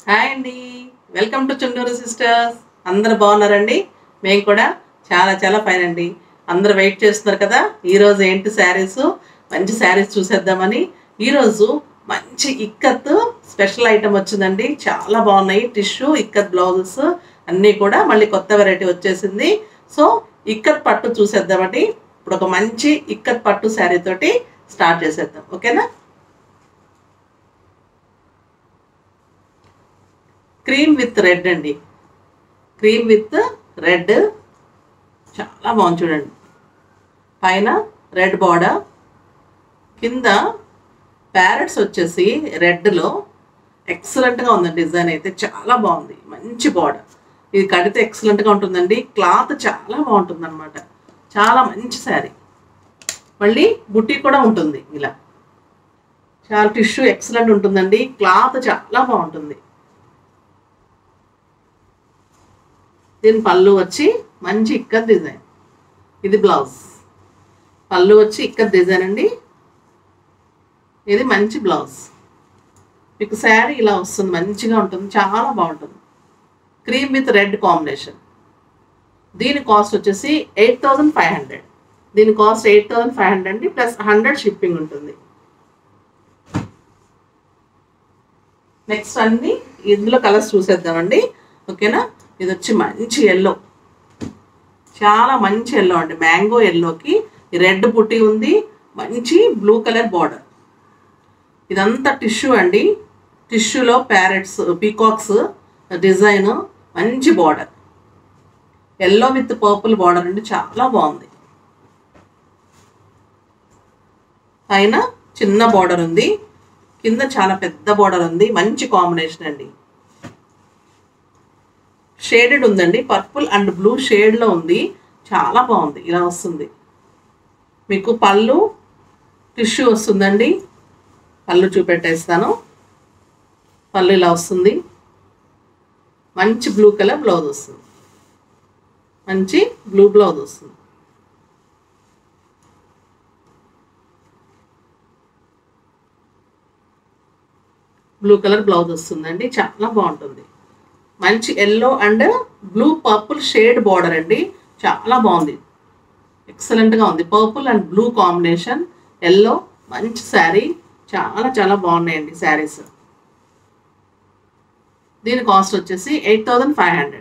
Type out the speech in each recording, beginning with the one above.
hi అండి welcome to Chunduru sisters అందరు బాగున్నారండి మేము కూడా చాలా చాలా ఫైన్ అండి అందరు వెయిట్ చేస్తున్నారు కదా ఈరోజు ఏంటి శారీస్ మంచి శారీస్ చూసేద్దామని ఈరోజు మంచి ఇక్కత్ స్పెషల్ ఐటమ్ వచ్చిందండి చాలా బాగున్నాయి టిష్యూ ఇక్కత్ బ్లౌజెస్ అన్నీ కూడా మళ్ళీ కొత్త వెరైటీ వచ్చేసింది సో ఇక్కత్ పట్టు చూసేద్దామండి ఇప్పుడు ఒక మంచి ఇక్కత్ పట్టు శారీ తోటి స్టార్ట్ చేసేద్దాం ఓకేనా క్రీమ్ విత్ రెడ్ అండి క్రీమ్ విత్ రెడ్ చాలా బాగుంది చూడండి పైన రెడ్ బార్డర్ కింద ప్యారెట్స్ వచ్చేసి రెడ్లో ఎక్సలెంట్గా ఉంది డిజైన్ అయితే చాలా బాగుంది మంచి బార్డర్ ఇది కడితే ఎక్సలెంట్గా ఉంటుందండి క్లాత్ చాలా బాగుంటుంది అనమాట చాలా మంచి శారీ మళ్ళీ బుట్టి కూడా ఉంటుంది ఇలా చాలా టిష్యూ ఎక్సలెంట్ ఉంటుందండి క్లాత్ చాలా బాగుంటుంది దీని పళ్ళు వచ్చి మంచి ఇక్కత్ డిజైన్ ఇది బ్లౌజ్ పళ్ళు వచ్చి ఇక్కత్ డిజైన్ అండి ఇది మంచి బ్లౌజ్ మీకు శారీ ఇలా వస్తుంది మంచిగా ఉంటుంది చాలా బాగుంటుంది క్రీమ్ విత్ రెడ్ కాంబినేషన్ దీని కాస్ట్ వచ్చేసి ఎయిట్ థౌజండ్ ఫైవ్ హండ్రెడ్ దీని cost eight thousand five hundred అండి ప్లస్ హండ్రెడ్ షిప్పింగ్ ఉంటుంది నెక్స్ట్ అన్ని ఇందులో కలర్స్ చూసేద్దామండి ఓకేనా ఇది వచ్చి మంచి ఎల్లో చాలా మంచి ఎల్లో అండి మ్యాంగో ఎల్లోకి రెడ్ పుట్టి ఉంది మంచి బ్లూ కలర్ బార్డర్ ఇదంతా టిష్యూ అండి టిష్యూలో ప్యారెట్స్ పీకాక్స్ డిజైన్ మంచి border yellow with purple border అండి చాలా బాగుంది పైన చిన్న బార్డర్ ఉంది కింద చాలా పెద్ద బార్డర్ ఉంది మంచి కాంబినేషన్ అండి షేడెడ్ ఉందండి పర్పుల్ అండ్ బ్లూ షేడ్లో ఉంది చాలా బాగుంది ఇలా వస్తుంది మీకు పళ్ళు టిష్యూ వస్తుందండి పళ్ళు చూపెట్టేస్తాను పళ్ళు ఇలా వస్తుంది మంచి బ్లూ కలర్ బ్లౌజ్ వస్తుంది మంచి బ్లూ బ్లౌజ్ వస్తుంది బ్లూ కలర్ బ్లౌజ్ వస్తుందండి చాలా బాగుంటుంది మంచి yellow and blue purple shade border అండి చాలా బాగుంది ఎక్సలెంట్గా ఉంది purple and blue combination yellow మంచి శారీ చాలా చాలా బాగున్నాయండి శారీస్ దీని కాస్ట్ వచ్చేసి eight thousand five hundred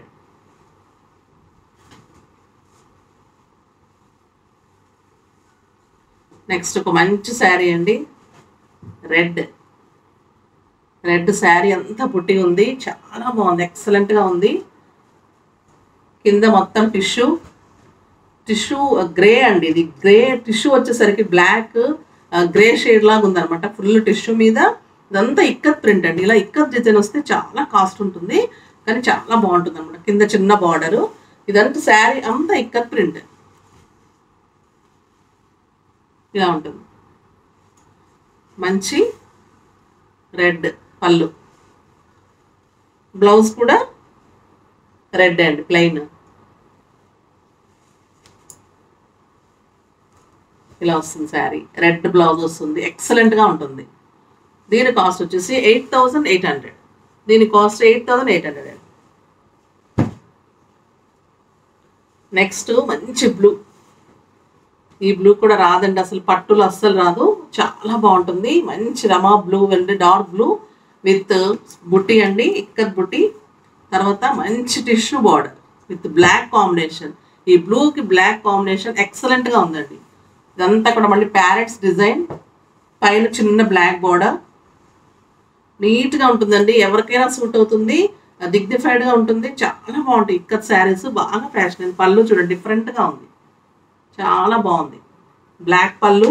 next ఒక మంచి శారీ అండి రెడ్ రెడ్ శారీ అంతా పుట్టి ఉంది చాలా బాగుంది ఎక్సలెంట్గా ఉంది కింద మొత్తం టిష్యూ టిష్యూ గ్రే అండి ఇది గ్రే టిష్యూ వచ్చేసరికి బ్లాక్ గ్రే షేడ్ లాగా ఉందన్నమాట ఫుల్ టిష్యూ మీద ఇదంతా ఇక్కత్ ప్రింట్ అండి ఇలా ఇక్కత్ డిజైన్ వస్తే చాలా కాస్ట్ ఉంటుంది కానీ చాలా బాగుంటుంది అనమాట కింద చిన్న బార్డరు ఇదంతా శారీ అంతా ఇక్కత్ ప్రింట్ ఇలా ఉంటుంది మంచి రెడ్ పళ్ళు బ్లౌజ్ కూడా రెడ్ అండ్ ప్లెయిన్ ఇలా వస్తుంది శారీ రెడ్ బ్లౌజ్ వస్తుంది ఎక్సలెంట్గా ఉంటుంది దీని కాస్ట్ వచ్చేసి ఎయిట్ థౌజండ్ ఎయిట్ హండ్రెడ్ దీని cost eight thousand eight hundred అండి నెక్స్ట్ మంచి బ్లూ ఈ బ్లూ కూడా రాదండి అసలు పట్టులు అస్సలు రాదు చాలా బాగుంటుంది మంచి రమా బ్లూ అండి డార్క్ బ్లూ విత్ బుట్టి అండి ఇక్కత్ బుట్టి తర్వాత మంచి tissue border with black combination ఈ బ్లూకి బ్లాక్ కాంబినేషన్ ఎక్సలెంట్గా ఉందండి ఇదంతా కూడా మళ్ళీ ప్యారెట్స్ డిజైన్ పైన చిన్న బ్లాక్ బార్డర్ నీట్గా ఉంటుందండి ఎవరికైనా సూట్ అవుతుంది డిగ్నిఫైడ్గా ఉంటుంది చాలా బాగుంటాయి ఇక్కత్ శారీస్ బాగా ఫ్యాషన్ పళ్ళు చూడండి డిఫరెంట్గా ఉంది చాలా బాగుంది బ్లాక్ పళ్ళు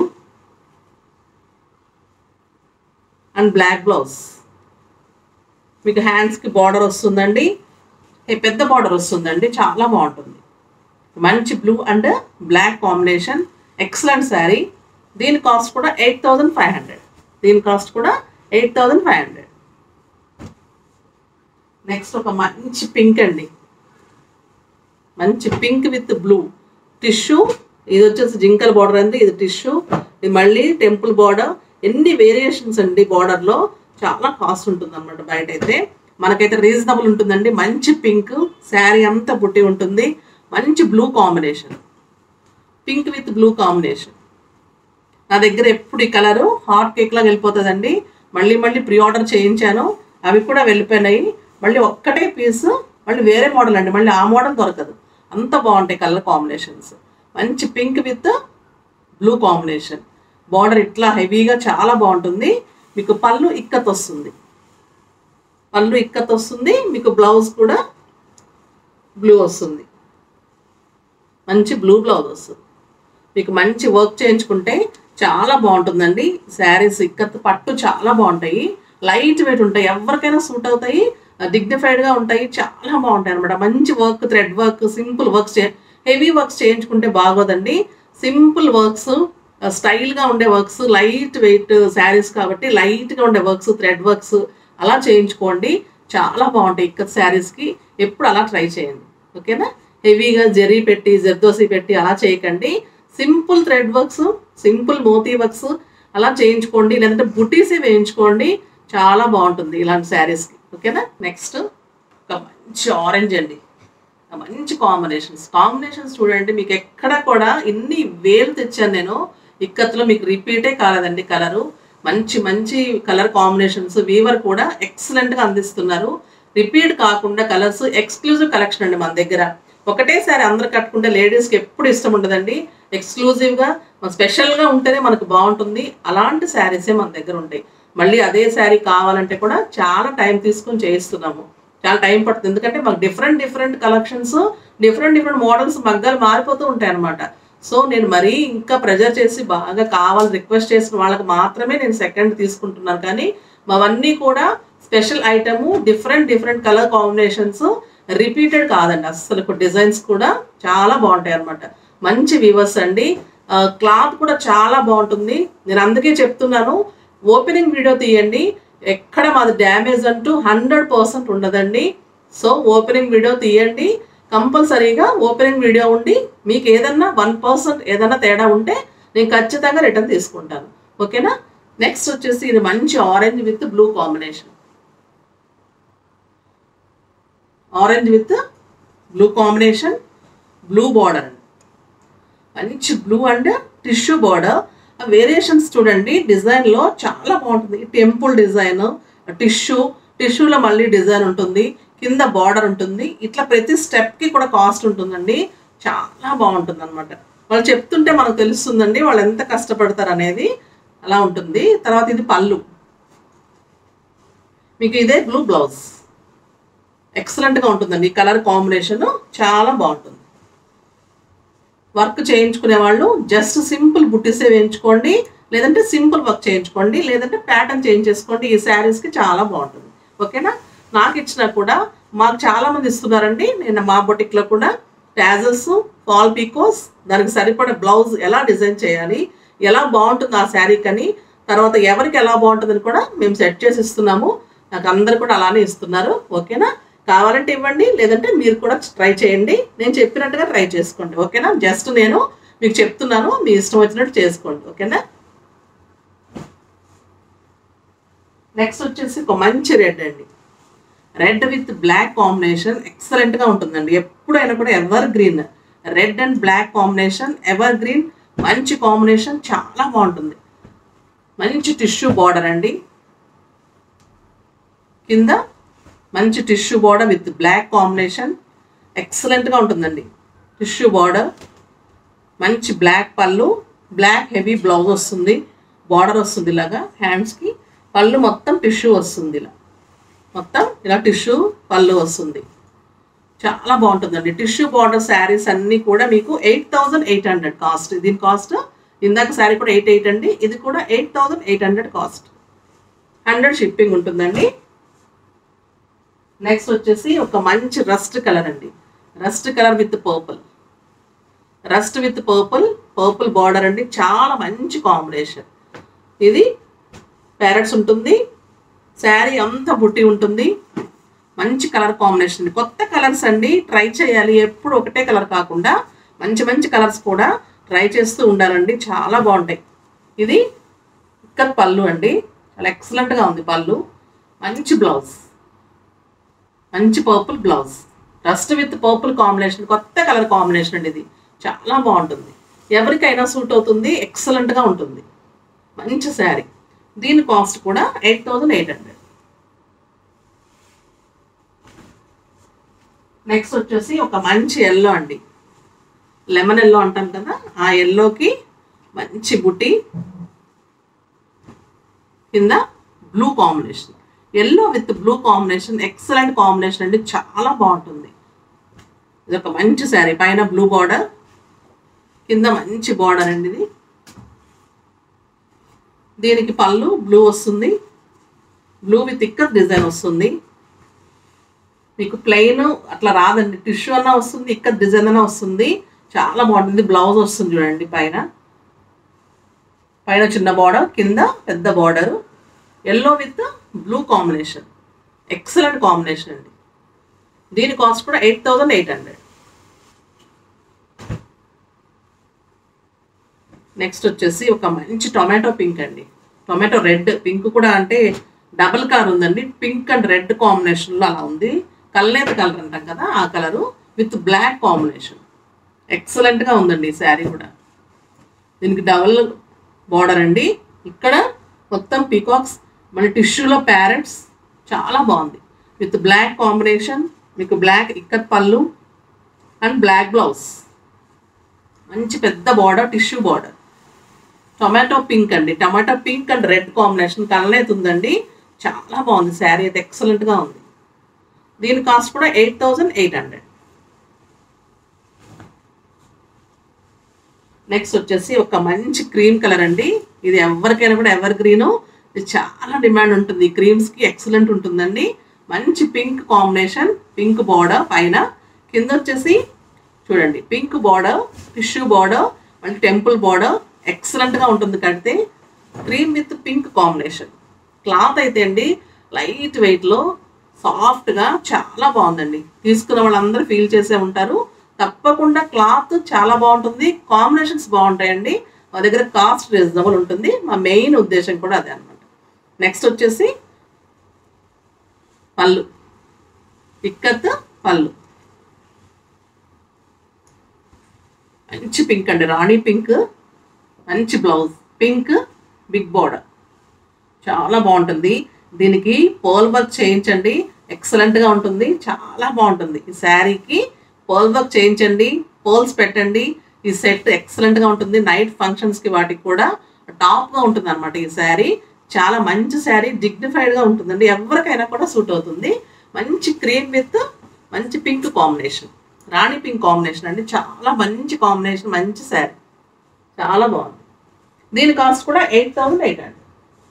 అండ్ బ్లాక్ బ్లౌజ్ మీకు హ్యాండ్స్కి బార్డర్ వస్తుందండి పెద్ద బార్డర్ వస్తుందండి చాలా బాగుంటుంది మంచి blue and black combination excellent sari దీని కాస్ట్ కూడా ఎయిట్ థౌజండ్ ఫైవ్ హండ్రెడ్ దీని కాస్ట్ కూడా eight thousand five hundred next ఒక మంచి పింక్ అండి మంచి పింక్ విత్ బ్లూ టిష్యూ ఇది వచ్చేసి జింకల్ బార్డర్ అండి ఇది టిష్యూ ఇది మళ్ళీ టెంపుల్ బార్డర్ ఎన్ని వేరియేషన్స్ అండి బార్డర్లో చాలా కాస్ట్ ఉంటుంది అనమాట బయట అయితే మనకైతే రీజనబుల్ ఉంటుందండి మంచి పింక్ శారీ అంతా బుట్టి ఉంటుంది మంచి blue combination pink with blue combination నా దగ్గర ఎప్పుడు ఈ కలరు హాట్ కేక్ లాగా వెళ్ళిపోతుందండి మళ్ళీ మళ్ళీ ప్రీ ఆర్డర్ చేయించాను అవి కూడా వెళ్ళిపోయినాయి మళ్ళీ ఒక్కటే పీస్ మళ్ళీ వేరే మోడల్ అండి మళ్ళీ ఆ మోడల్ దొరకదు అంత బాగుంటాయి కలర్ కాంబినేషన్స్ మంచి pink with blue combination border ఇట్లా హెవీగా చాలా బాగుంటుంది మీకు పళ్ళు ఇక్కత్ వస్తుంది పళ్ళు ఇక్కత్ వస్తుంది మీకు బ్లౌజ్ కూడా బ్లూ వస్తుంది మంచి బ్లూ బ్లౌజ్ వస్తుంది మీకు మంచి వర్క్ చేయించుకుంటే చాలా బాగుంటుందండి శారీస్ ఇక్కత్ పట్టు చాలా బాగుంటాయి లైట్ వెయిట్ ఉంటాయి ఎవరికైనా సూట్ అవుతాయి డిగ్నిఫైడ్గా ఉంటాయి చాలా బాగుంటాయి అనమాట మంచి work thread work simple works heavy works చేయించుకుంటే బాగోదండి సింపుల్ వర్క్స్ స్టైల్గా ఉండే వర్క్స్ లైట్ వెయిట్ శారీస్ కాబట్టి లైట్గా ఉండే వర్క్స్ థ్రెడ్ వర్క్స్ అలా చేయించుకోండి చాలా బాగుంటాయి ఇక్కత్ శారీస్కి ఎప్పుడు అలా ట్రై చేయండి ఓకేనా హెవీగా జరీ పెట్టి జర్దోసి పెట్టి అలా చేయకండి సింపుల్ థ్రెడ్ వర్క్స్ సింపుల్ మోతీ వర్క్స్ అలా చేయించుకోండి లేదంటే బుటీసే వేయించుకోండి చాలా బాగుంటుంది ఇలాంటి శారీస్కి ఓకేనా నెక్స్ట్ ఒక మంచి ఆరెంజ్ అండి ఒక మంచి కాంబినేషన్స్ కాంబినేషన్స్ చూడండి మీకు ఎక్కడ కూడా ఇన్ని వేలు తెచ్చాను నేను ఇక్కత్లో మీకు రిపీటే కాలేదండి కలరు మంచి మంచి కలర్ కాంబినేషన్స్ వీవర్ కూడా ఎక్సలెంట్గా అందిస్తున్నారు రిపీట్ కాకుండా కలర్స్ ఎక్స్క్లూజివ్ కలెక్షన్ అండి మన దగ్గర ఒకటేసారి అందరు కట్టుకుంటే లేడీస్కి ఎప్పుడు ఇష్టం ఉండదండి ఎక్స్క్లూజివ్గా స్పెషల్గా ఉంటేనే మనకు బాగుంటుంది అలాంటి శారీసే మన దగ్గర ఉంటాయి మళ్ళీ అదే శారీ కావాలంటే కూడా చాలా టైం తీసుకొని చేయిస్తున్నాము చాలా టైం పడుతుంది ఎందుకంటే మాకు different different collections different different models మగ్గాలు మారిపోతూ ఉంటాయి అనమాట సో నేను మరీ ఇంకా ప్రెజర్ చేసి బాగా కావాలి రిక్వెస్ట్ చేసిన వాళ్ళకి మాత్రమే నేను సెకండ్ తీసుకుంటున్నాను కానీ మావన్నీ కూడా special item different different colour combinations repeated కాదండి అస్సలు డిజైన్స్ కూడా చాలా బాగుంటాయి అనమాట మంచి వివర్స్ అండి క్లాత్ కూడా చాలా బాగుంటుంది నేను అందుకే చెప్తున్నాను ఓపెనింగ్ వీడియో తీయండి ఎక్కడ మాది డ్యామేజ్ అంటూ హండ్రెడ్ పర్సెంట్ ఉండదండి సో ఓపెనింగ్ వీడియో తీయండి కంపల్సరీగా ఓపెనింగ్ వీడియో ఉండి మీకు ఏదన్నా వన్ పర్సెంట్ ఏదన్నా తేడా ఉంటే నేను ఖచ్చితంగా రిటర్న్ తీసుకుంటాను ఓకేనా నెక్స్ట్ వచ్చేసి ఇది మంచి orange with blue combination orange with blue combination blue border అండి మంచి బ్లూ అండ్ టిష్యూ బార్డర్ ఆ వేరియేషన్స్ చూడండి డిజైన్లో చాలా బాగుంటుంది టెంపుల్ డిజైన్ టిష్యూ టిష్యూలో మళ్ళీ డిజైన్ ఉంటుంది కింద బార్డర్ ఉంటుంది ఇట్లా ప్రతి స్టెప్కి కూడా కాస్ట్ ఉంటుందండి చాలా బాగుంటుంది అనమాట వాళ్ళు చెప్తుంటే మనకు తెలుస్తుందండి వాళ్ళు ఎంత కష్టపడతారు అనేది అలా ఉంటుంది తర్వాత ఇది పళ్ళు మీకు ఇదే బ్లూ బ్లౌజ్ ఎక్సలెంట్గా ఉంటుందండి ఈ కలర్ కాంబినేషన్ చాలా బాగుంటుంది వర్క్ చేయించుకునే వాళ్ళు జస్ట్ సింపుల్ బుట్టిసే వేయించుకోండి లేదంటే సింపుల్ వర్క్ చేయించుకోండి లేదంటే ప్యాటర్న్ చేంజ్ చేసుకోండి ఈ శారీస్కి చాలా బాగుంటుంది ఓకేనా నాకు ఇచ్చినా కూడా మాకు చాలా మంది ఇస్తున్నారండి నేను మా బొటిక్లో కూడా ట్యాజల్స్ ఫాల్ పీకోస్ దానికి సరిపడే బ్లౌజ్ ఎలా డిజైన్ చేయాలి ఎలా బాగుంటుంది ఆ శారీ కని తర్వాత ఎవరికి ఎలా బాగుంటుందని కూడా మేము సెట్ చేసి ఇస్తున్నాము నాకు అందరు కూడా అలానే ఇస్తున్నారు ఓకేనా కావాలంటే ఇవ్వండి లేదంటే మీరు కూడా ట్రై చేయండి నేను చెప్పినట్టుగా ట్రై చేసుకోండి ఓకేనా జస్ట్ నేను మీకు చెప్తున్నాను మీ ఇష్టం వచ్చినట్టు చేసుకోండి ఓకేనా నెక్స్ట్ వచ్చేసి ఒక మంచి రెడ్ అండి రెడ్ విత్ బ్లాక్ కాంబినేషన్ ఎక్సలెంట్గా ఉంటుందండి ఎప్పుడైనా కూడా evergreen red and black combination evergreen మంచి కాంబినేషన్ చాలా బాగుంటుంది మంచి టిష్యూ బార్డర్ అండి కింద మంచి tissue border with black combination ఎక్సలెంట్గా ఉంటుందండి టిష్యూ బార్డర్ మంచి black pallu black heavy blouse వస్తుంది బార్డర్ వస్తుంది ఇలాగా హ్యాండ్స్కి పళ్ళు మొత్తం టిష్యూ వస్తుంది ఇలా మొత్తం ఇలా టిష్యూ పళ్ళు వస్తుంది చాలా బాగుంటుందండి టిష్యూ బార్డర్ శారీస్ అన్నీ కూడా మీకు eight thousand eight hundred cost దీని కాస్ట్ ఇందాక శారీ కూడా ఎయిట్ ఎయిట్ అండి ఇది కూడా eight thousand eight hundred cost hundred shipping ఉంటుందండి నెక్స్ట్ వచ్చేసి ఒక మంచి రస్ట్ కలర్ అండి rust colour with purple rust with purple purple border అండి చాలా మంచి కాంబినేషన్ ఇది ప్యారెట్స్ ఉంటుంది శారీ అంతా బుట్టి ఉంటుంది మంచి కలర్ కాంబినేషన్ అండి కొత్త కలర్స్ అండి ట్రై చేయాలి ఎప్పుడు ఒకటే కలర్ కాకుండా మంచి మంచి కలర్స్ కూడా ట్రై చేస్తూ ఉండాలండి చాలా బాగుంటాయి ఇది ఇక్కడ పళ్ళు అండి చాలా ఎక్సలెంట్గా ఉంది పళ్ళు మంచి బ్లౌజ్ మంచి purple blouse rust with purple combination కొత్త కలర్ కాంబినేషన్ అండి ఇది చాలా బాగుంటుంది ఎవరికైనా సూట్ అవుతుంది ఎక్సలెంట్గా ఉంటుంది మంచి శారీ దీని కాస్ట్ కూడా eight thousand eight hundred next వచ్చేసి ఒక మంచి ఎల్లో అండి లెమన్ ఎల్లో అంటాం కదా ఆ ఎల్లోకి మంచి బుట్టి కింద blue combination yellow with blue combination excellent combination అండి చాలా బాగుంటుంది ఇది ఒక మంచి శారీ పైన బ్లూ బార్డర్ కింద మంచి బార్డర్ అండి ఇది దీనికి పళ్ళు బ్లూ వస్తుంది బ్లూ విత్ ఇక్కత్ డిజైన్ వస్తుంది మీకు ప్లెయిన్ అట్లా రాదండి టిష్యూ అన్న వస్తుంది ఇక్కత్ డిజైన్ అన్న వస్తుంది చాలా బాగుంటుంది బ్లౌజ్ వస్తుంది చూడండి పైన పైన చిన్న బార్డర్ కింద పెద్ద border yellow with blue combination excellent combination అండి దీని కాస్ట్ కూడా eight thousand eight hundred next వచ్చేసి ఒక మంచి టొమాటో పింక్ అండి టొమాటో రెడ్ పింక్ కూడా అంటే డబుల్ కలర్ ఉందండి పింక్ అండ్ రెడ్ కాంబినేషన్లో అలా ఉంది కల్నేత కలర్ అంటాం కదా ఆ కలరు విత్ బ్లాక్ కాంబినేషన్ ఎక్సలెంట్గా ఉందండి ఈ శారీ కూడా దీనికి డబల్ బార్డర్ అండి ఇక్కడ మొత్తం పీకాక్స్ మన టిష్యూలో ప్యారెట్స్ చాలా బాగుంది విత్ బ్లాక్ కాంబినేషన్ మీకు black ikat pallu and black blouse మంచి పెద్ద border tissue border tomato pink అండి tomato pink and red combination colour ఉందండి చాలా బాగుంది శారీ అయితే ఎక్సలెంట్గా ఉంది దీని కాస్ట్ కూడా eight thousand eight hundred next వచ్చేసి ఒక మంచి క్రీమ్ కలర్ అండి ఇది ఎవరికైనా కూడా ఎవర్ గ్రీన్ ఇది చాలా డిమాండ్ ఉంటుంది ఈ క్రీమ్స్కి ఎక్సలెంట్ ఉంటుందండి మంచి పింక్ కాంబినేషన్ పింక్ బార్డర్ పైన కింద వచ్చేసి చూడండి పింక్ బార్డర్ టిష్యూ బార్డర్ మళ్ళీ టెంపుల్ బార్డర్ ఎక్సలెంట్గా ఉంటుంది కడితే cream with pink combination cloth అయితే అండి లైట్ వెయిట్లో సాఫ్ట్గా చాలా బాగుందండి తీసుకున్న వాళ్ళందరూ ఫీల్ చేసే ఉంటారు తప్పకుండా క్లాత్ చాలా బాగుంటుంది కాంబినేషన్స్ బాగుంటాయండి మా దగ్గర కాస్ట్ రీజనబుల్ ఉంటుంది మా మెయిన్ ఉద్దేశం కూడా అదే అనమాట నెక్స్ట్ వచ్చేసి పళ్ళు ఇక్కత్ పళ్ళు మంచి పింక్ అండి రాణి పింక్ మంచి బ్లౌజ్ పింక్ బిగ్ బార్డర్ చాలా బాగుంటుంది దీనికి పోల్ వర్క్ చేయించండి ఎక్సలెంట్గా ఉంటుంది చాలా బాగుంటుంది ఈ శారీకి పోల్ వర్క్ చేయించండి పోల్స్ పెట్టండి ఈ సెట్ ఎక్సలెంట్గా ఉంటుంది నైట్ ఫంక్షన్స్కి వాటికి కూడా టాప్గా ఉంటుంది అనమాట ఈ శారీ చాలా మంచి శారీ డిగ్నిఫైడ్గా ఉంటుందండి ఎవరికైనా కూడా సూట్ అవుతుంది మంచి క్రీమ్ విత్ మంచి pink combination rani pink combination అండి చాలా మంచి కాంబినేషన్ మంచి శారీ చాలా బాగుంది దీని కాస్ట్ కూడా eight thousand eight hundred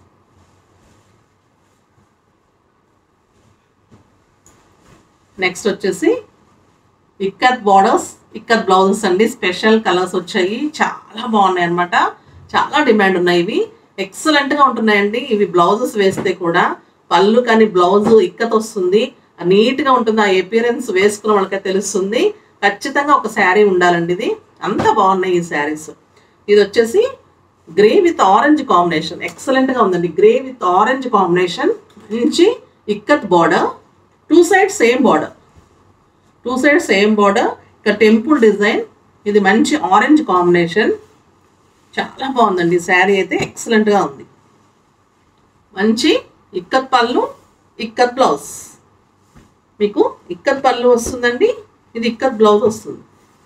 next వచ్చేసి ఇక్కత్ బార్డర్స్ ఇక్కత్ బ్లౌజెస్ అండి స్పెషల్ కలర్స్ వచ్చాయి చాలా బాగున్నాయి అనమాట చాలా డిమాండ్ ఉన్నాయి ఇవి ఎక్సలెంట్గా ఉంటున్నాయండి ఇవి బ్లౌజెస్ వేస్తే కూడా పళ్ళు కానీ బ్లౌజ్ ఇక్కత్ వస్తుంది నీట్గా ఉంటుంది ఆ ఎపియరెన్స్ వేసుకున్న వాళ్ళకే తెలుస్తుంది ఖచ్చితంగా ఒక శారీ ఉండాలండి ఇది అంత బాగున్నాయి ఈ శారీస్ ఇది వచ్చేసి గ్రే విత్ ఆరెంజ్ కాంబినేషన్ ఎక్సలెంట్గా ఉందండి గ్రే విత్ ఆరెంజ్ కాంబినేషన్ మంచి ikat border two side same border two side same border ఇక టెంపుల్ డిజైన్ ఇది మంచి ఆరెంజ్ కాంబినేషన్ చాలా బాగుందండి శారీ అయితే ఎక్సలెంట్గా ఉంది మంచి ఇక్కత్ పళ్ళు ఇక్కత్ బ్లౌజ్ మీకు ఇక్కత్ పళ్ళు వస్తుందండి ఇది ఇక్కత్ బ్లౌజ్ వస్తుంది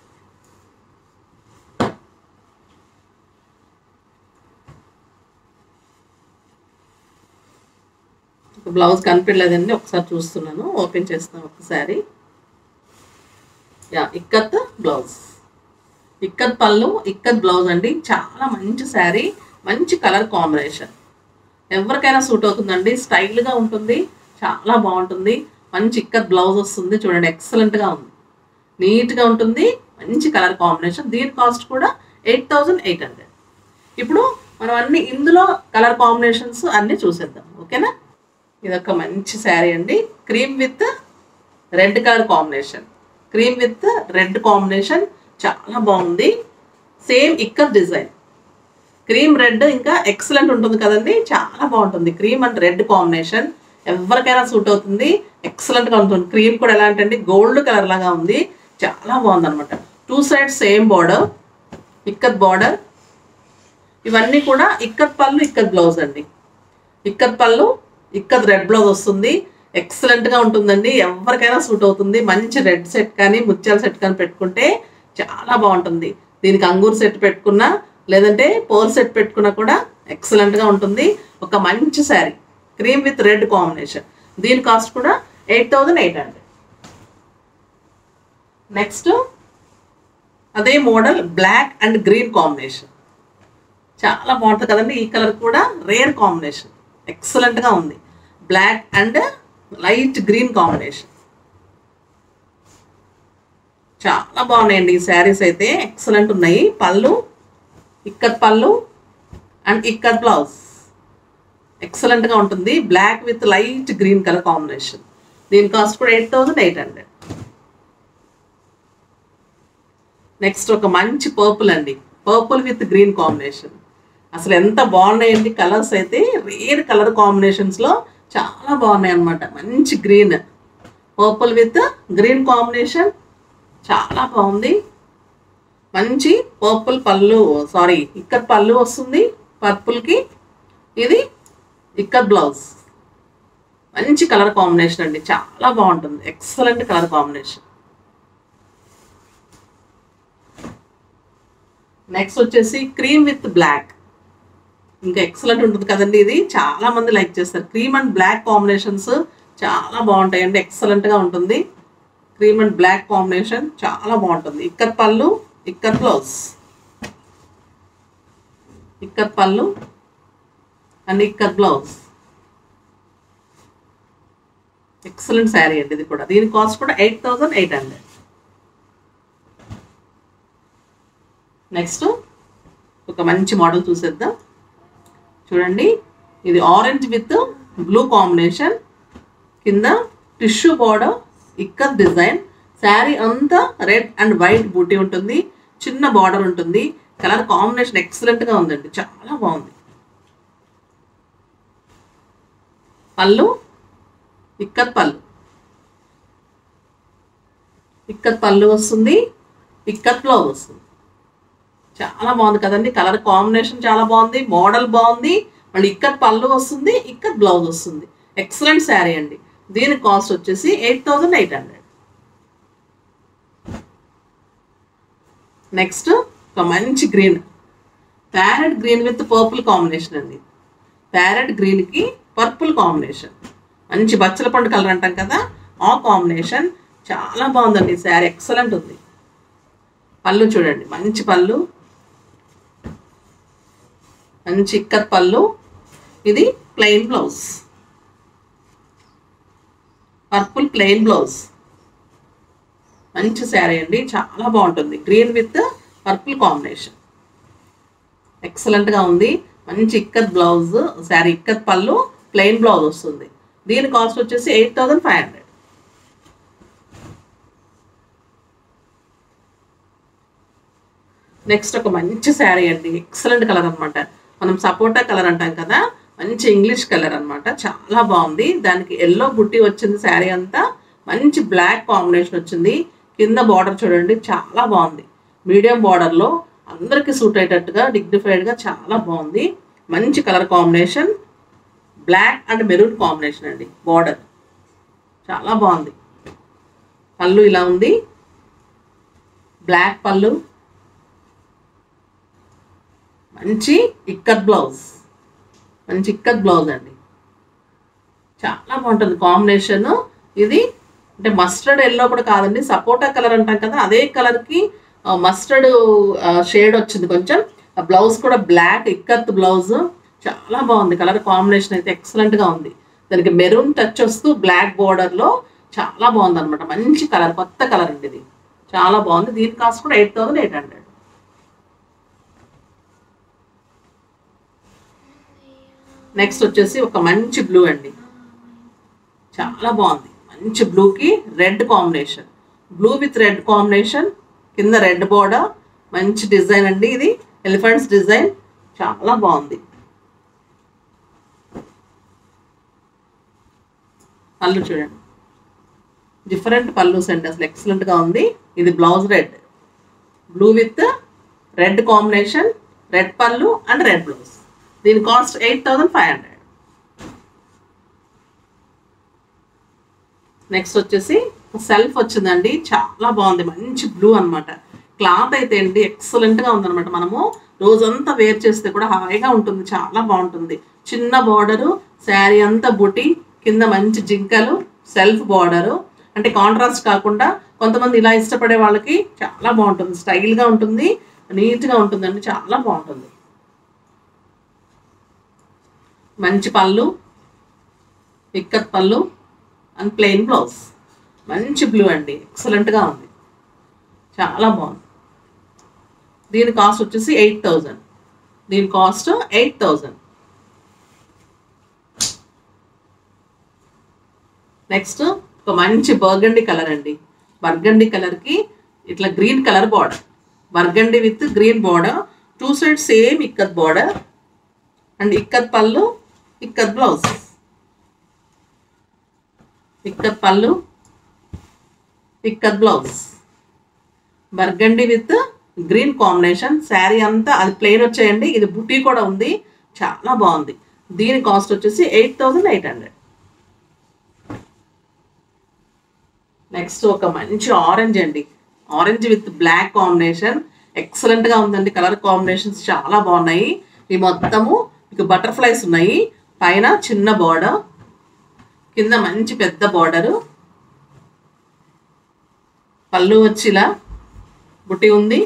బ్లౌజ్ కనిపించలేదండి ఒకసారి చూస్తున్నాను ఓపెన్ చేస్తాను ఒకసారి yeah ikat blouse ikat pallu ikat blouse అండి చాలా మంచి శారీ మంచి కలర్ కాంబినేషన్ ఎవరికైనా సూట్ అవుతుందండి స్టైల్గా ఉంటుంది చాలా బాగుంటుంది మంచి ఇక్కత్ బ్లౌజ్ వస్తుంది చూడండి ఎక్సలెంట్గా ఉంది నీట్గా ఉంటుంది మంచి కలర్ కాంబినేషన్ దీని కాస్ట్ కూడా ఎయిట్ థౌజండ్ ఎయిట్ హండ్రెడ్ ఇప్పుడు మనం అన్ని ఇందులో కలర్ కాంబినేషన్స్ అన్నీ చూసేద్దాం ఓకేనా ఇదొక మంచి శారీ అండి cream with red colour combination cream with red combination చాలా బాగుంది same ikat design cream red ఇంకా ఎక్సలెంట్ ఉంటుంది కదండి చాలా బాగుంటుంది క్రీమ్ అండ్ రెడ్ కాంబినేషన్ ఎవరికైనా సూట్ అవుతుంది ఎక్సలెంట్గా ఉంటుంది క్రీమ్ కూడా ఎలా అంటే గోల్డ్ కలర్ లాగా ఉంది చాలా బాగుంది అనమాట two sides same border ikat border ఇవన్నీ కూడా ఇక్కత్ పళ్ళు ఇక్కత్ బ్లౌజ్ అండి ఇక్కత్ పళ్ళు ఇక్కత్ రెడ్ బ్లౌజ్ వస్తుంది ఎక్సలెంట్గా ఉంటుందండి ఎవరికైనా సూట్ అవుతుంది మంచి రెడ్ సెట్ కానీ ముత్యాల సెట్ కానీ పెట్టుకుంటే చాలా బాగుంటుంది దీనికి అంగూర్ సెట్ పెట్టుకున్నా లేదంటే పోల్ సెట్ పెట్టుకున్నా కూడా ఎక్సలెంట్గా ఉంటుంది ఒక మంచి sari cream with red combination దీని కాస్ట్ కూడా eight thousand eight hundred next అదే model black and green combination చాలా బాగుంటుంది కదండి ఈ కలర్ కూడా రేర్ కాంబినేషన్ ఎక్సలెంట్గా ఉంది black and light green combination చాలా బాగున్నాయండి ఈ శారీస్ అయితే ఎక్సలెంట్ ఉన్నాయి పళ్ళు ఇక్కత్ పళ్ళు అండ్ ఇక్కత్ బ్లౌజ్ ఎక్సలెంట్గా ఉంటుంది black with light green colour combination దీని కాస్ట్ కూడా eight thousand eight hundred next ఒక మంచి పర్పుల్ అండి పర్పుల్ విత్ గ్రీన్ కాంబినేషన్ అసలు ఎంత బాగున్నాయండి కలర్స్ అయితే రేర్ కలర్ కాంబినేషన్స్లో చాలా బాగున్నాయి అన్నమాట మంచి green purple with green combination చాలా బాగుంది మంచి పర్పుల్ పళ్ళు సారీ ఇక్కత్ పళ్ళు వస్తుంది పర్పుల్కి ఇది ఇక్కత్ బ్లౌజ్ మంచి కలర్ కాంబినేషన్ అండి చాలా బాగుంటుంది ఎక్సలెంట్ కలర్ కాంబినేషన్ నెక్స్ట్ వచ్చేసి క్రీమ్ విత్ బ్లాక్ ఇంకా ఎక్సలెంట్ ఉంటుంది కదండి ఇది చాలా మంది లైక్ చేస్తారు క్రీమ్ అండ్ బ్లాక్ కాంబినేషన్స్ చాలా బాగుంటాయండి ఎక్సలెంట్గా ఉంటుంది క్రీమ్ అండ్ బ్లాక్ కాంబినేషన్ చాలా బాగుంటుంది ikat pallu ikat blouse ikat pallu and ikat blouse excellent sari అండి ఇది కూడా దీని కాస్ట్ కూడా eight thousand eight hundred next ఒక మంచి మోడల్ చూసేద్దాం చూడండి ఇది ఆరెంజ్ విత్ బ్లూ కాంబినేషన్ కింద tissue border ikat design sari అంతా రెడ్ అండ్ వైట్ బూటీ ఉంటుంది చిన్న బార్డర్ ఉంటుంది కలర్ కాంబినేషన్ ఎక్సలెంట్గా ఉందండి చాలా బాగుంది పళ్ళు ఇక్కత్ పళ్ళు ఇక్కత్ పళ్ళు వస్తుంది ఇక్కత్ బ్లౌజ్ వస్తుంది చాలా బాగుంది కదండి కలర్ కాంబినేషన్ చాలా బాగుంది మోడల్ బాగుంది మళ్ళీ ఇక్కత్ పళ్ళు వస్తుంది ఇక్కత్ బ్లౌజ్ వస్తుంది ఎక్సలెంట్ శారీ అండి దీని కాస్ట్ వచ్చేసి eight thousand eight hundred next ఒక మంచి green parrot green with purple combination అండి ప్యారెట్ గ్రీన్కి పర్పుల్ కాంబినేషన్ మంచి బచ్చల పండు కలర్ అంటాం కదా ఆ కాంబినేషన్ చాలా బాగుందండి ఈ శారీ ఎక్సలెంట్ ఉంది పళ్ళు చూడండి మంచి పళ్ళు మంచి ఇక్కత్ పళ్ళు ఇది plain blouse purple plain blouse మంచి శారీ అండి చాలా బాగుంటుంది గ్రీన్ విత్ పర్పుల్ కాంబినేషన్ ఎక్సలెంట్గా ఉంది మంచి ఇక్కత్ బ్లౌజ్ శారీ ఇక్కత్ పళ్ళు ప్లెయిన్ బ్లౌజ్ వస్తుంది దీని కాస్ట్ వచ్చేసి eight thousand five hundred next ఒక మంచి శారీ అండి ఎక్సలెంట్ కలర్ అన్నమాట మనం సపోటా కలర్ అంటాం కదా మంచి ఇంగ్లీష్ కలర్ అన్నమాట చాలా బాగుంది దానికి ఎల్లో బుట్టి వచ్చింది శారీ అంతా మంచి బ్లాక్ కాంబినేషన్ వచ్చింది కింద బార్డర్ చూడండి చాలా బాగుంది మీడియం బార్డర్లో అందరికీ సూట్ అయ్యేటట్టుగా డిగ్నిఫైడ్గా చాలా బాగుంది మంచి colour combination black and maroon combination అండి బార్డర్ చాలా బాగుంది పళ్ళు ఇలా ఉంది బ్లాక్ పళ్ళు మంచి ఇక్కత్ బ్లౌజ్ మంచి ఇక్కత్ బ్లౌజ్ అండి చాలా బాగుంటుంది కాంబినేషన్ ఇది అంటే మస్టర్డ్ ఎల్లో కూడా కాదండి సపోటా కలర్ అంటాం కదా అదే కలర్కి మస్టర్డ్ షేడ్ వచ్చింది కొంచెం ఆ బ్లౌజ్ కూడా బ్లాక్ ఇక్కత్ బ్లౌజ్ చాలా బాగుంది కలర్ కాంబినేషన్ అయితే ఎక్సలెంట్గా ఉంది దానికి మెరూన్ టచ్ వస్తూ బ్లాక్ బార్డర్లో చాలా బాగుంది అనమాట మంచి కలర్ కొత్త కలర్ అండి ఇది చాలా బాగుంది దీని కాస్ట్ కూడా eight thousand eight hundred next వచ్చేసి ఒక మంచి బ్లూ అండి చాలా బాగుంది మంచి బ్లూకి red combination blue with red combination కింద రెడ్ బోర్డర్ మంచి డిజైన్ అండి ఇది ఎలిఫెంట్స్ డిజైన్ చాలా బాగుంది పళ్ళు చూడండి డిఫరెంట్ పల్లూస్ అండి అసలు ఎక్సలెంట్గా ఉంది ఇది blouse red blue with red combination red pallu and red blouse దీని cost eight thousand five hundred next వచ్చేసి సెల్ఫ్ వచ్చిందండి చాలా బాగుంది మంచి బ్లూ అన్నమాట క్లాత్ అయితే అండి ఎక్సలెంట్గా ఉందన్నమాట మనము రోజంతా వేర్ చేస్తే కూడా హాయిగా ఉంటుంది చాలా బాగుంటుంది చిన్న బార్డరు శారీ అంతా బుటి కింద మంచి జింకలు సెల్ఫ్ బార్డరు అంటే కాంట్రాస్ట్ కాకుండా కొంతమంది ఇలా ఇష్టపడే వాళ్ళకి చాలా బాగుంటుంది స్టైల్గా ఉంటుంది నీట్గా ఉంటుందండి చాలా బాగుంటుంది మంచి pallu ikat pallu and plain blouse మంచి బ్లూ అండి ఎక్సలెంట్గా ఉంది చాలా బాగుంది దీని కాస్ట్ వచ్చేసి ఎయిట్ థౌజండ్ దీని కాస్ట్ ఎయిట్ థౌజండ్ నెక్స్ట్ ఒక మంచి బర్గండి కలర్ అండి బర్గండి కలర్కి ఇట్లా green colour border burgundy with green border two side same ikat border and ikat pallu ikat blouse ikat pallu ikat blouse burgundy with green combination sari అంతా అది ప్లెయిన్ వచ్చేయండి ఇది బుటీ కూడా ఉంది చాలా బాగుంది దీని కాస్ట్ వచ్చేసి eight thousand eight hundred next ఒక మంచి ఆరెంజ్ అండి ఆరెంజ్ విత్ బ్లాక్ కాంబినేషన్ ఎక్సలెంట్గా ఉందండి కలర్ కాంబినేషన్స్ చాలా బాగున్నాయి ఈ మొత్తము మీకు బటర్ఫ్లైస్ ఉన్నాయి పైన చిన్న బార్డర్ కింద మంచి పెద్ద బార్డరు పళ్ళు వచ్చి ఇలా బుట్టి ఉంది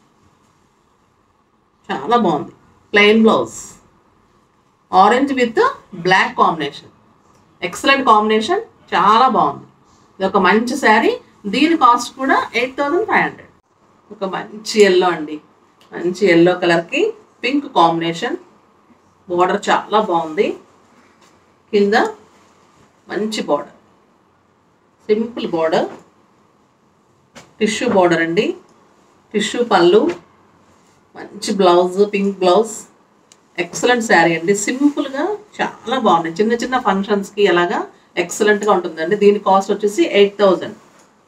చాలా బాగుంది plain blouse orange with black combination excellent combination చాలా బాగుంది ఇది ఒక మంచి శారీ దీని కాస్ట్ కూడా ఎయిట్ థౌజండ్ ఫైవ్ హండ్రెడ్ ఒక మంచి ఎల్లో అండి మంచి ఎల్లో కలర్కి పింక్ కాంబినేషన్ బోర్డర్ చాలా బాగుంది కింద మంచి border simple border tissue border అండి టిష్యూ పళ్ళు మంచి blouse pink blouse excellent sari అండి సింపుల్గా చాలా బాగున్నాయి చిన్న చిన్న ఫంక్షన్స్కి అలాగా ఎక్సలెంట్గా ఉంటుందండి దీని కాస్ట్ వచ్చేసి ఎయిట్ థౌజండ్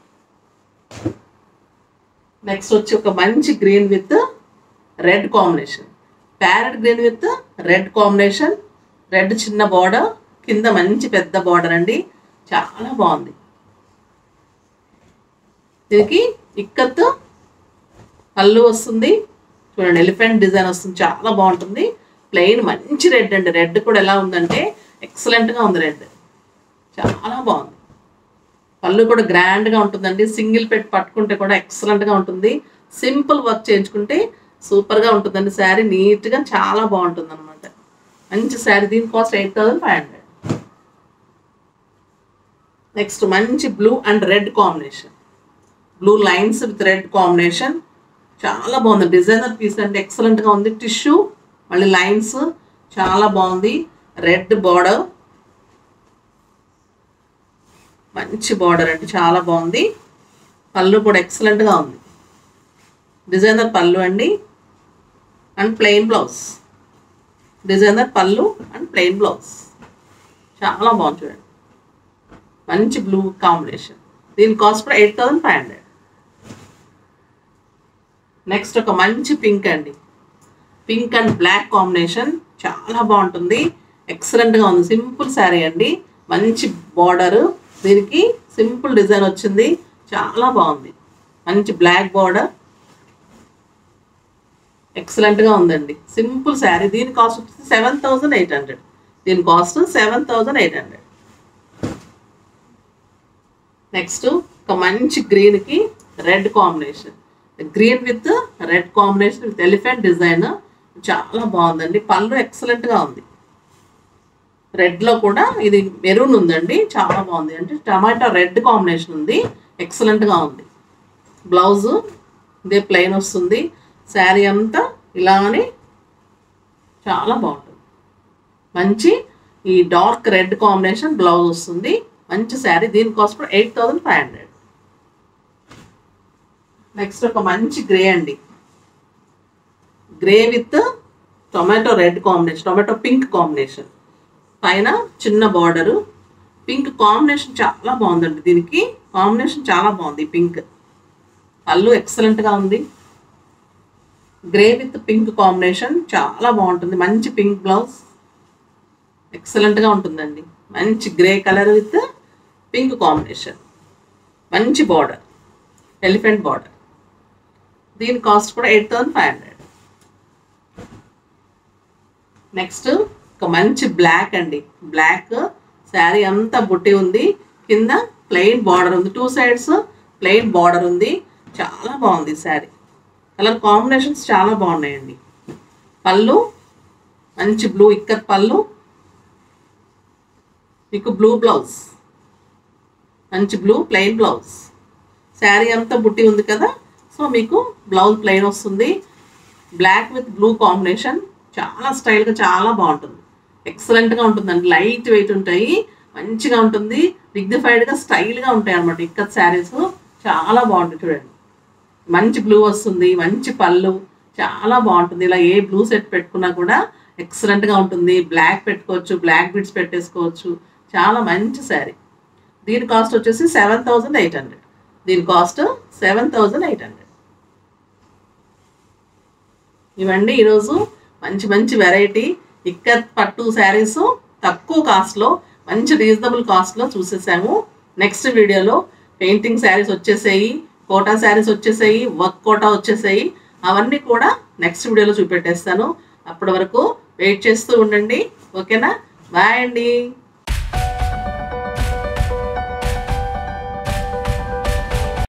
నెక్స్ట్ వచ్చి ఒక మంచి green with red combination parrot green with red combination red చిన్న బార్డర్ కింద మంచి పెద్ద బార్డర్ అండి చాలా బాగుంది దీనికి ఇక్కత్ పళ్ళు వస్తుంది చూడండి ఎలిఫెంట్ డిజైన్ వస్తుంది చాలా బాగుంటుంది ప్లెయిన్ మంచి రెడ్ అండి రెడ్ కూడా ఎలా ఉందంటే ఎక్సలెంట్గా ఉంది రెడ్ చాలా బాగుంది పళ్ళు కూడా గ్రాండ్గా ఉంటుందండి సింగిల్ పెట్ పట్టుకుంటే కూడా ఎక్సలెంట్గా ఉంటుంది సింపుల్ వర్క్ చేయించుకుంటే సూపర్గా ఉంటుందండి శారీ నీట్గా చాలా బాగుంటుంది అనమాట మంచి శారీ దీని cost eight thousand five hundred next మంచి blue and red combination blue lines with red combination చాలా బాగుంది డిజైనర్ పీస్ అంటే ఎక్సలెంట్గా ఉంది టిష్యూ మళ్ళీ లైన్స్ చాలా బాగుంది రెడ్ బార్డర్ మంచి బార్డర్ అండి చాలా బాగుంది పళ్ళు కూడా ఎక్సలెంట్గా ఉంది డిజైనర్ పళ్ళు అండి and plain blouse designer pallu and plain blouse చాలా బాగుంది చూడండి మంచి బ్లూ కాంబినేషన్ దీని కాస్ట్ కూడా eight thousand five hundred next ఒక మంచి పింక్ అండి పింక్ అండ్ బ్లాక్ కాంబినేషన్ చాలా బాగుంటుంది ఎక్సలెంట్గా ఉంది సింపుల్ శారీ అండి మంచి బార్డర్ దీనికి సింపుల్ డిజైన్ వచ్చింది చాలా బాగుంది మంచి బ్లాక్ బార్డర్ ఎక్సలెంట్గా ఉందండి సింపుల్ శారీ దీని కాస్ట్ వచ్చేసి సెవెన్ థౌజండ్ ఎయిట్ హండ్రెడ్ దీని cost seven thousand eight hundred next ఒక మంచి గ్రీన్కి red combination green with red combination with elephant design చాలా బాగుందండి పళ్ళు ఎక్సలెంట్గా ఉంది రెడ్లో కూడా ఇది మెరూన్ ఉందండి చాలా బాగుంది అంటే టమాటా రెడ్ కాంబినేషన్ ఉంది ఎక్సలెంట్గా ఉంది బ్లౌజు ఇదే ప్లెయిన్ వస్తుంది శారీ అంతా ఇలానే చాలా బాగుంటుంది మంచి ఈ డార్క్ రెడ్ కాంబినేషన్ బ్లౌజ్ వస్తుంది మంచి శారీ దీని కాస్ట్ కూడా eight thousand five hundred next ఒక మంచి గ్రే అండి grey with tomato red combination tomato pink combination పైన చిన్న బార్డరు పింక్ కాంబినేషన్ చాలా బాగుందండి దీనికి కాంబినేషన్ చాలా బాగుంది పింక్ పళ్ళు ఎక్సలెంట్గా ఉంది గ్రే విత్ పింక్ కాంబినేషన్ చాలా బాగుంటుంది మంచి పింక్ బ్లౌజ్ ఎక్సలెంట్గా ఉంటుందండి మంచి grey colour with pink combination మంచి బార్డర్ ఎలిఫెంట్ బార్డర్ దీని కాస్ట్ కూడా eight thousand five hundred next ఒక మంచి బ్లాక్ అండి బ్లాక్ శారీ అంతా బుట్టి ఉంది కింద ప్లెయిన్ బార్డర్ ఉంది టూ సైడ్స్ ప్లెయిన్ బార్డర్ ఉంది చాలా బాగుంది శారీ కలర్ కాంబినేషన్స్ చాలా బాగున్నాయండి పళ్ళు మంచి బ్లూ ఇక్కత్ పళ్ళు మీకు బ్లూ బ్లౌజ్ మంచి బ్లూ ప్లెయిన్ బ్లౌజ్ శారీ అంతా బుట్టి ఉంది కదా సో మీకు బ్లౌజ్ ప్లెయిన్ వస్తుంది బ్లాక్ విత్ బ్లూ కాంబినేషన్ చాలా స్టైల్గా చాలా బాగుంటుంది ఎక్సలెంట్గా ఉంటుందండి లైట్ వెయిట్ ఉంటాయి మంచిగా ఉంటుంది డిగ్నిఫైడ్గా స్టైల్గా ఉంటాయి అన్నమాట ఇక్కత్ శారీస్ చాలా బాగుంటుంది చూడండి మంచి బ్లూ వస్తుంది మంచి పళ్ళు చాలా బాగుంటుంది ఇలా ఏ బ్లూ సెట్ పెట్టుకున్నా కూడా ఎక్సలెంట్గా ఉంటుంది బ్లాక్ పెట్టుకోవచ్చు బ్లాక్ బిడ్స్ పెట్టేసుకోవచ్చు చాలా మంచి శారీ దీని కాస్ట్ వచ్చేసి సెవెన్ థౌజండ్ ఎయిట్ హండ్రెడ్ దీని cost seven thousand eight hundred ఇవండి ఈరోజు మంచి మంచి వెరైటీ ఇక్కత్ పట్టు శారీస్ తక్కువ కాస్ట్లో మంచి రీజనబుల్ కాస్ట్లో చూసేసాము నెక్స్ట్ వీడియోలో పెయింటింగ్ శారీస్ వచ్చేసాయి కోటా శారీస్ వచ్చేసాయి వర్క్ కోటా వచ్చేసాయి అవన్నీ కూడా నెక్స్ట్ వీడియోలో చూపెట్టేస్తాను అప్పటి వరకు వెయిట్ చేస్తూ ఉండండి ఓకేనా బాయ్ అండి